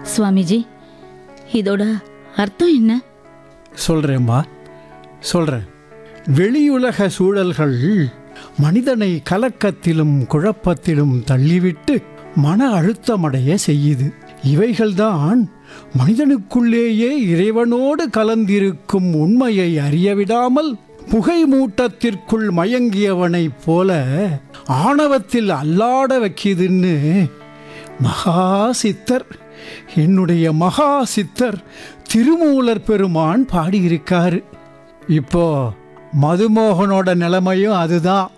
சுவாமிஜி இதோட அர்த்தம் என்ன சொல்கிறேம்மா சொல்கிறேன் வெளியுலக சூழல்கள் மனிதனை கலக்கத்திலும் குழப்பத்திலும் தள்ளிவிட்டு மன அழுத்தமடைய செய்யுது இவைகள்தான் மனிதனுக்குள்ளேயே இறைவனோடு கலந்திருக்கும் உண்மையை அறியவிடாமல் புகை மூட்டத்திற்குள் மயங்கியவனைப் போல ஆணவத்தில் அல்லாட வைக்கிதுன்னு மகா சித்தர் என்னுடைய மகா சித்தர் திருமூலர் பெருமான் பாடியிருக்காரு இப்போ மதுமோகனோட நிலைமையும் அதுதான்